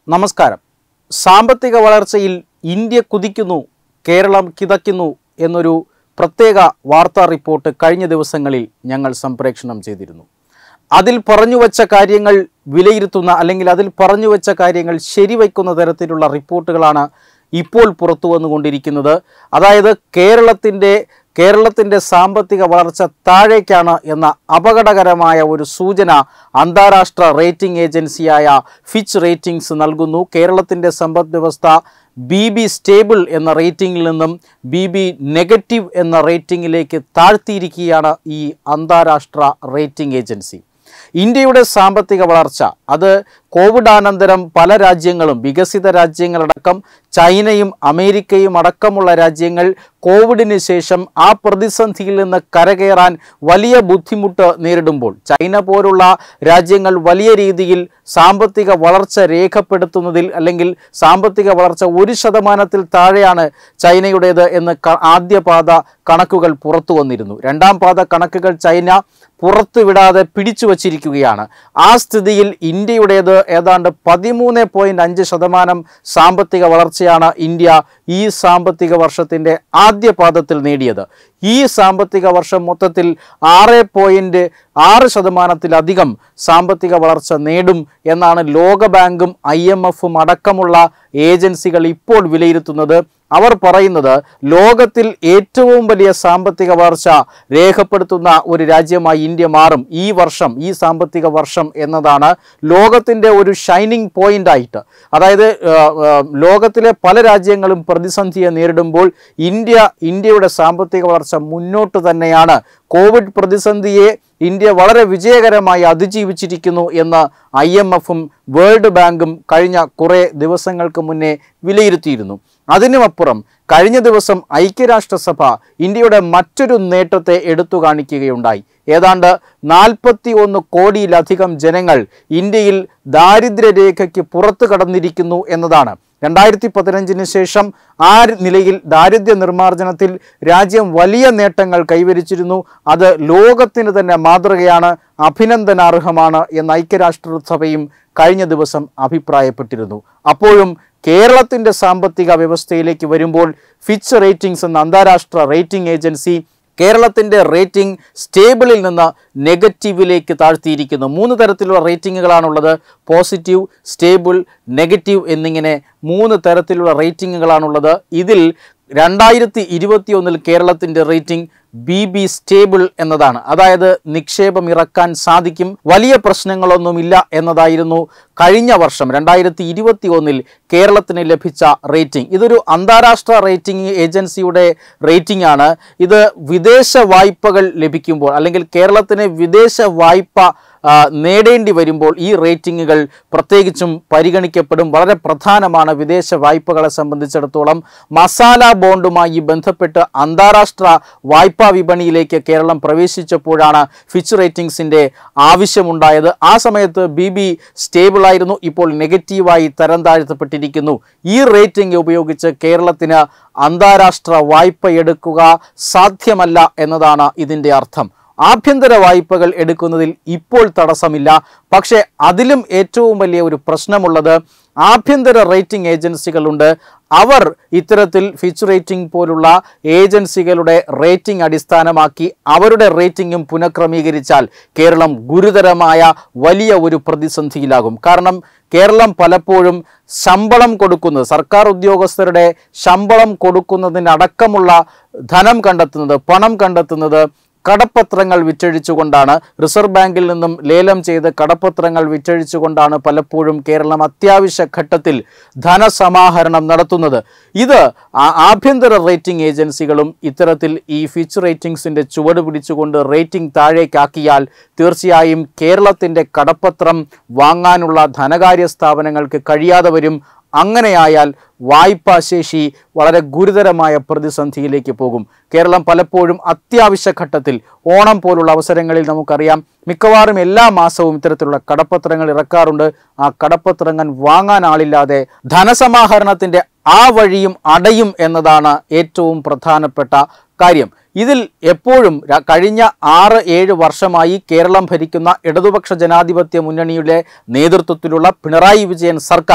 നമസ്കാരം സാമ്പത്തിക വളർച്ചയിൽ ഇന്ത്യ കുതിക്കുന്നു കേരളം കിതയ്ക്കുന്നു എന്നൊരു പ്രത്യേക വാർത്താ റിപ്പോർട്ട് കഴിഞ്ഞ ദിവസങ്ങളിൽ ഞങ്ങൾ സംപ്രേഷണം ചെയ്തിരുന്നു അതിൽ പറഞ്ഞു വച്ച കാര്യങ്ങൾ വിലയിരുത്തുന്ന അല്ലെങ്കിൽ അതിൽ പറഞ്ഞു വച്ച കാര്യങ്ങൾ ശരിവയ്ക്കുന്ന തരത്തിലുള്ള റിപ്പോർട്ടുകളാണ് ഇപ്പോൾ പുറത്തു വന്നുകൊണ്ടിരിക്കുന്നത് അതായത് കേരളത്തിൻ്റെ കേരളത്തിൻ്റെ സാമ്പത്തിക വളർച്ച താഴേക്കാണ് എന്ന അപകടകരമായ ഒരു സൂചന അന്താരാഷ്ട്ര റേറ്റിംഗ് ഏജൻസിയായ ഫിച്ച് റേറ്റിംഗ്സ് നൽകുന്നു കേരളത്തിൻ്റെ സമ്പദ് വ്യവസ്ഥ ബി ബി സ്റ്റേബിൾ എന്ന റേറ്റിംഗിൽ നിന്നും ബി ബി നെഗറ്റീവ് എന്ന റേറ്റിംഗിലേക്ക് താഴ്ത്തിയിരിക്കുകയാണ് ഈ അന്താരാഷ്ട്ര റേറ്റിംഗ് ഏജൻസി ഇന്ത്യയുടെ സാമ്പത്തിക വളർച്ച അത് കോവിഡാനന്തരം പല രാജ്യങ്ങളും വികസിത രാജ്യങ്ങളടക്കം ചൈനയും അമേരിക്കയും അടക്കമുള്ള രാജ്യങ്ങൾ കോവിഡിന് ശേഷം ആ പ്രതിസന്ധിയിൽ നിന്ന് കരകയറാൻ വലിയ ബുദ്ധിമുട്ട് നേരിടുമ്പോൾ ചൈന പോലുള്ള രാജ്യങ്ങൾ വലിയ രീതിയിൽ സാമ്പത്തിക വളർച്ച രേഖപ്പെടുത്തുന്നതിൽ അല്ലെങ്കിൽ സാമ്പത്തിക വളർച്ച ഒരു ശതമാനത്തിൽ താഴെയാണ് ചൈനയുടേത് എന്ന് ക- ആദ്യ പാത കണക്കുകൾ പുറത്തു വന്നിരുന്നു രണ്ടാം പാത കണക്കുകൾ ചൈന പുറത്തുവിടാതെ പിടിച്ചു വച്ചിരിക്കുകയാണ് ആ സ്ഥിതിയിൽ ഇന്ത്യയുടേത് ഏതാണ്ട് പതിമൂന്ന് പോയിന്റ് അഞ്ച് ശതമാനം സാമ്പത്തിക വളർച്ചയാണ് ഇന്ത്യ ഈ സാമ്പത്തിക വർഷത്തിൻ്റെ ആദ്യ പാദത്തിൽ നേടിയത് ഈ സാമ്പത്തിക വർഷം മൊത്തത്തിൽ ആറ് പോയിന്റ് ആറ് ശതമാനത്തിലധികം സാമ്പത്തിക വളർച്ച നേടും എന്നാണ് ലോകബാങ്കും ഐ എം എഫും അടക്കമുള്ള ഏജൻസികൾ ഇപ്പോൾ വിലയിരുത്തുന്നത് അവർ പറയുന്നത് ലോകത്തിൽ ഏറ്റവും വലിയ സാമ്പത്തിക വളർച്ച രേഖപ്പെടുത്തുന്ന ഒരു രാജ്യമായി ഇന്ത്യ മാറും ഈ വർഷം ഈ സാമ്പത്തിക വർഷം എന്നതാണ് ലോകത്തിൻ്റെ ഒരു ഷൈനിങ് പോയിന്റ് ആയിട്ട് അതായത് ആ, ആ, ലോകത്തിലെ പല രാജ്യങ്ങളും പ്രതിസന്ധിയെ നേരിടുമ്പോൾ ഇന്ത്യ ഇന്ത്യയുടെ സാമ്പത്തിക വളർച്ച മുന്നോട്ട് തന്നെയാണ് കോവിഡ് പ്രതിസന്ധിയെ ഇന്ത്യ വളരെ വിജയകരമായി അതിജീവിച്ചിരിക്കുന്നു എന്ന് ഐ എം എഫും വേൾഡ് ബാങ്കും കഴിഞ്ഞ കുറേ ദിവസങ്ങൾക്ക് മുന്നേ വിലയിരുത്തിയിരുന്നു അതിനുമപ്പുറം കഴിഞ്ഞ ദിവസം ഐക്യരാഷ്ട്രസഭ ഇന്ത്യയുടെ മറ്റൊരു നേട്ടത്തെ എടുത്തു കാണിക്കുകയുണ്ടായി ഏതാണ്ട് നാൽപ്പത്തി ഒന്ന് കോടിയിലധികം ജനങ്ങൾ ഇന്ത്യയിൽ ദാരിദ്ര്യരേഖയ്ക്ക് പുറത്തു കടന്നിരിക്കുന്നു എന്നതാണ് രണ്ടായിരത്തി പതിനഞ്ചിന് ശേഷം ആ നിലയിൽ ദാരിദ്ര്യ നിർമ്മാർജ്ജനത്തിൽ രാജ്യം വലിയ നേട്ടങ്ങൾ കൈവരിച്ചിരുന്നു അത് ലോകത്തിന് തന്നെ മാതൃകയാണ് അഭിനന്ദനാർഹമാണ് എന്ന് ഐക്യരാഷ്ട്രസഭയും കഴിഞ്ഞ ദിവസം അഭിപ്രായപ്പെട്ടിരുന്നു അപ്പോഴും കേരളത്തിൻ്റെ സാമ്പത്തിക വ്യവസ്ഥയിലേക്ക് വരുമ്പോൾ ഫിച്ച് റേറ്റിംഗ്സ് എന്ന അന്താരാഷ്ട്ര റേറ്റിംഗ് ഏജൻസി കേരളത്തിൻ്റെ റേറ്റിംഗ് സ്റ്റേബിളിൽ നിന്ന് നെഗറ്റീവിലേക്ക് താഴ്ത്തിയിരിക്കുന്നു മൂന്ന് തരത്തിലുള്ള റേറ്റിംഗുകളാണുള്ളത് പോസിറ്റീവ് സ്റ്റേബിൾ നെഗറ്റീവ് എന്നിങ്ങനെ മൂന്ന് തരത്തിലുള്ള റേറ്റിംഗുകളാണുള്ളത് ഇതിൽ രണ്ടായിരത്തി ഇരുപത്തിയൊന്നിൽ കേരളത്തിൻ്റെ റേറ്റിംഗ് ബി ബി സ്റ്റേബിൾ എന്നതാണ് അതായത് നിക്ഷേപം ഇറക്കാൻ സാധിക്കും വലിയ പ്രശ്നങ്ങളൊന്നുമില്ല എന്നതായിരുന്നു കഴിഞ്ഞ വർഷം രണ്ടായിരത്തി ഇരുപത്തി ഒന്നിൽ കേരളത്തിന് ലഭിച്ച റേറ്റിംഗ് ഇതൊരു അന്താരാഷ്ട്ര റേറ്റിംഗ് ഏജൻസിയുടെ റേറ്റിംഗ് ആണ് ഇത് വിദേശ വായ്പകൾ ലഭിക്കുമ്പോൾ അല്ലെങ്കിൽ കേരളത്തിന് വിദേശ വായ്പ ആ, നേടേണ്ടി വരുമ്പോൾ ഈ റേറ്റിംഗുകൾ പ്രത്യേകിച്ചും പരിഗണിക്കപ്പെടും വളരെ പ്രധാനമാണ് വിദേശ വായ്പകളെ സംബന്ധിച്ചിടത്തോളം മസാല ബോണ്ടുമായി ബന്ധപ്പെട്ട് അന്താരാഷ്ട്ര വായ്പാ വിപണിയിലേക്ക് കേരളം പ്രവേശിച്ചപ്പോഴാണ് ഫിച്ച് റേറ്റിംഗ്സിൻ്റെ ആവശ്യമുണ്ടായത് ആ സമയത്ത് ബി ബി സ്റ്റേബിളായിരുന്നു ഇപ്പോൾ നെഗറ്റീവായി തരം താഴ്ത്തപ്പെട്ടിരിക്കുന്നു ഈ റേറ്റിംഗ് ഉപയോഗിച്ച് കേരളത്തിന് അന്താരാഷ്ട്ര വായ്പ എടുക്കുക സാധ്യമല്ല എന്നതാണ് ഇതിൻ്റെ അർത്ഥം ആഭ്യന്തര വായ്പകൾ എടുക്കുന്നതിൽ ഇപ്പോൾ തടസ്സമില്ല പക്ഷേ അതിലും ഏറ്റവും വലിയ ഒരു പ്രശ്നമുള്ളത് ആഭ്യന്തര റേറ്റിംഗ് ഏജൻസികളുണ്ട് അവർ ഇത്തരത്തിൽ ഫിച്ച് റേറ്റിംഗ് പോലുള്ള ഏജൻസികളുടെ റേറ്റിംഗ് അടിസ്ഥാനമാക്കി അവരുടെ റേറ്റിംഗും പുനഃക്രമീകരിച്ചാൽ കേരളം ഗുരുതരമായ വലിയ ഒരു പ്രതിസന്ധിയിലാകും കാരണം കേരളം പലപ്പോഴും ശമ്പളം കൊടുക്കുന്നത് സർക്കാർ ഉദ്യോഗസ്ഥരുടെ ശമ്പളം കൊടുക്കുന്നതിനടക്കമുള്ള ധനം കണ്ടെത്തുന്നത് പണം കണ്ടെത്തുന്നത് കടപ്പത്രങ്ങൾ വിറ്റഴിച്ചുകൊണ്ടാണ് റിസർവ് ബാങ്കിൽ നിന്നും ലേലം ചെയ്ത് കടപ്പത്രങ്ങൾ വിറ്റഴിച്ചുകൊണ്ടാണ് പലപ്പോഴും കേരളം അത്യാവശ്യ ഘട്ടത്തിൽ ധനസമാഹരണം നടത്തുന്നത് ഇത് ആ- ആഭ്യന്തര റേറ്റിംഗ് ഏജൻസികളും ഇത്തരത്തിൽ ഈ ഫിച്ച് റേറ്റിംഗ്സിൻ്റെ ചുവട് പിടിച്ചുകൊണ്ട് റേറ്റിംഗ് താഴേക്കാക്കിയാൽ തീർച്ചയായും കേരളത്തിൻ്റെ കടപ്പത്രം വാങ്ങാനുള്ള ധനകാര്യ സ്ഥാപനങ്ങൾക്ക് കഴിയാതെ വരും അങ്ങനെയായാൽ വായ്പാ ശേഷി വളരെ ഗുരുതരമായ പ്രതിസന്ധിയിലേക്ക് പോകും കേരളം പലപ്പോഴും അത്യാവശ്യ ഘട്ടത്തിൽ ഓണം പോലുള്ള അവസരങ്ങളിൽ നമുക്കറിയാം മിക്കവാറും എല്ലാ മാസവും ഇത്തരത്തിലുള്ള കടപ്പത്രങ്ങൾ ഇറക്കാറുണ്ട് ആ കടപ്പത്രങ്ങൾ വാങ്ങാൻ ആളില്ലാതെ ധനസമാഹരണത്തിൻ്റെ ആ വഴിയും അടയും എന്നതാണ് ഏറ്റവും പ്രധാനപ്പെട്ട കാര്യം ഇതിൽ എപ്പോഴും ര- കഴിഞ്ഞ ആറ് ഏഴ് വർഷമായി കേരളം ഭരിക്കുന്ന ഇടതുപക്ഷ ജനാധിപത്യ മുന്നണിയുടെ നേതൃത്വത്തിലുള്ള പിണറായി വിജയൻ സർക്കാർ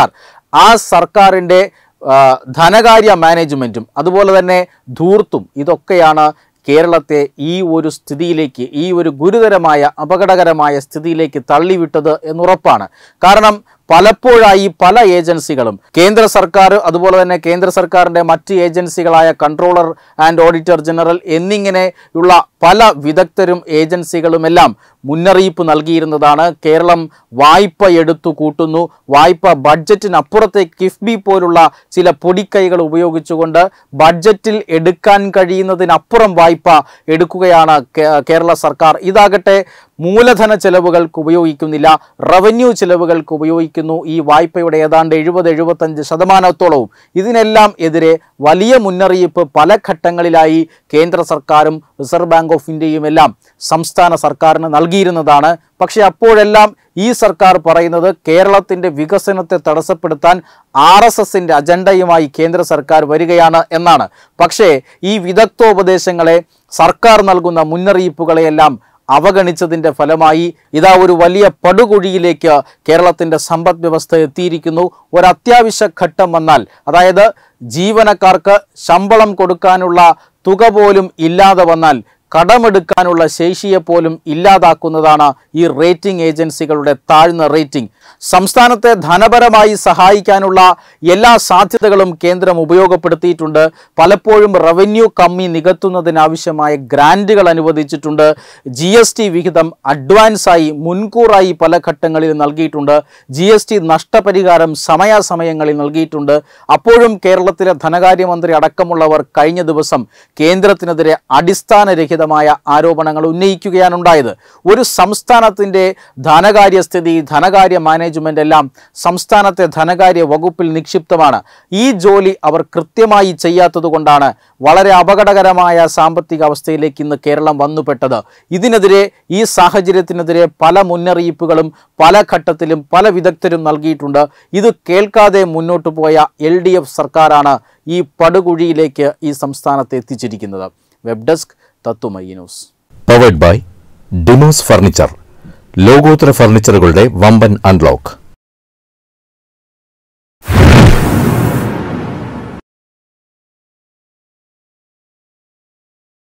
ആ സർക്കാരിൻ്റെ ആ, ധനകാര്യ മാനേജ്മെൻറ്റും അതുപോലെ തന്നെ ധൂർത്തും ഇതൊക്കെയാണ് കേരളത്തെ ഈ ഒരു സ്ഥിതിയിലേക്ക് ഈ ഒരു ഗുരുതരമായ അപകടകരമായ സ്ഥിതിയിലേക്ക് തള്ളിവിട്ടത് എന്നുറപ്പാണ് കാരണം പലപ്പോഴായി പല ഏജൻസികളും കേന്ദ്ര സർക്കാർ അതുപോലെ തന്നെ കേന്ദ്ര സർക്കാരിൻ്റെ മറ്റ് ഏജൻസികളായ കൺട്രോളർ ആൻഡ് ഓഡിറ്റർ ജനറൽ എന്നിങ്ങനെയുള്ള പല വിദഗ്ധരും ഏജൻസികളുമെല്ലാം മുന്നറിയിപ്പ് നൽകിയിരുന്നതാണ് കേരളം വായ്പ എടുത്തു കൂട്ടുന്നു വായ്പ ബഡ്ജറ്റിനപ്പുറത്തേക്ക് കിഫ്ബി പോലുള്ള ചില പൊടിക്കൈകൾ ഉപയോഗിച്ചുകൊണ്ട് ബഡ്ജറ്റിൽ എടുക്കാൻ കഴിയുന്നതിനപ്പുറം വായ്പ എടുക്കുകയാണ് കേ- കേരള സർക്കാർ ഇതാകട്ടെ മൂലധന ചെലവുകൾക്ക് ഉപയോഗിക്കുന്നില്ല റവന്യൂ ചെലവുകൾക്ക് ഉപയോഗിക്കുന്നു ഈ വായ്പയുടെ ഏതാണ്ട് എഴുപത് എഴുപത്തഞ്ച് ശതമാനത്തോളവും ഇതിനെല്ലാം എതിരെ വലിയ മുന്നറിയിപ്പ് പല ഘട്ടങ്ങളിലായി കേന്ദ്ര സർക്കാരും റിസർവ് ബാങ്ക് ഓഫ് ഇന്ത്യയും എല്ലാം സംസ്ഥാന സർക്കാരിന് നൽകിയിരുന്നതാണ് പക്ഷേ അപ്പോഴെല്ലാം ഈ സർക്കാർ പറയുന്നത് കേരളത്തിൻ്റെ വികസനത്തെ തടസ്സപ്പെടുത്താൻ ആർ എസ് എസിൻ്റെ അജണ്ടയുമായി കേന്ദ്ര സർക്കാർ വരികയാണ് എന്നാണ് പക്ഷേ ഈ വിദഗ്ധോപദേശങ്ങളെ സർക്കാർ നൽകുന്ന മുന്നറിയിപ്പുകളെയെല്ലാം അവഗണിച്ചതിൻ്റെ ഫലമായി ഇതാ ഒരു വലിയ പടുകുഴിയിലേക്ക് കേരളത്തിൻ്റെ സമ്പദ് വ്യവസ്ഥ എത്തിയിരിക്കുന്നു ഒരു അത്യാവശ്യ ഘട്ടം വന്നാൽ അതായത് ജീവനക്കാർക്ക് ശമ്പളം കൊടുക്കാനുള്ള തുക പോലും ഇല്ലാതെ വന്നാൽ കടമെടുക്കാനുള്ള ശേഷിയെ പോലും ഇല്ലാതാക്കുന്നതാണ് ഈ റേറ്റിംഗ് ഏജൻസികളുടെ താഴ്ന്ന റേറ്റിംഗ് സംസ്ഥാനത്തെ ധനപരമായി സഹായിക്കാനുള്ള എല്ലാ സാധ്യതകളും കേന്ദ്രം ഉപയോഗപ്പെടുത്തിയിട്ടുണ്ട് പലപ്പോഴും റവന്യൂ കമ്മി നികത്തുന്നതിനാവശ്യമായ ഗ്രാൻറ്റുകൾ അനുവദിച്ചിട്ടുണ്ട് ജി എസ് ടി വിഹിതം അഡ്വാൻസായി മുൻകൂറായി പല ഘട്ടങ്ങളിൽ നൽകിയിട്ടുണ്ട് ജി എസ് ടി നഷ്ടപരിഹാരം സമയാസമയങ്ങളിൽ നൽകിയിട്ടുണ്ട് അപ്പോഴും കേരളത്തിലെ ധനകാര്യമന്ത്രി അടക്കമുള്ളവർ കഴിഞ്ഞ ദിവസം കേന്ദ്രത്തിനെതിരെ അടിസ്ഥാനരഹിതമായ ആരോപണങ്ങൾ ഉന്നയിക്കുകയാണ് ഉണ്ടായത് ഒരു സംസ്ഥാനത്തിൻ്റെ ധനകാര്യസ്ഥിതി ധനകാര്യ മാനേജ്മെൻ്റ് എല്ലാം സംസ്ഥാനത്തെ ധനകാര്യ വകുപ്പിൽ നിക്ഷിപ്തമാണ് ഈ ജോലി അവർ കൃത്യമായി ചെയ്യാത്തതുകൊണ്ടാണ് വളരെ അപകടകരമായ സാമ്പത്തിക അവസ്ഥയിലേക്ക് ഇന്ന് കേരളം വന്നുപെട്ടത് ഇതിനെതിരെ ഈ സാഹചര്യത്തിനെതിരെ പല മുന്നറിയിപ്പുകളും പല ഘട്ടത്തിലും പല വിദഗ്ധരും നൽകിയിട്ടുണ്ട് ഇത് കേൾക്കാതെ മുന്നോട്ട് പോയ എൽ ഡി എഫ് സർക്കാരാണ് ഈ പടുകുഴിയിലേക്ക് ഈ സംസ്ഥാനത്തെ എത്തിച്ചിരിക്കുന്നത് web desk Thathwamayi news powered by Dimos furniture ലോകോത്തര ഫർണിച്ചറുകളുടെ വമ്പൻ അൺലോക്ക്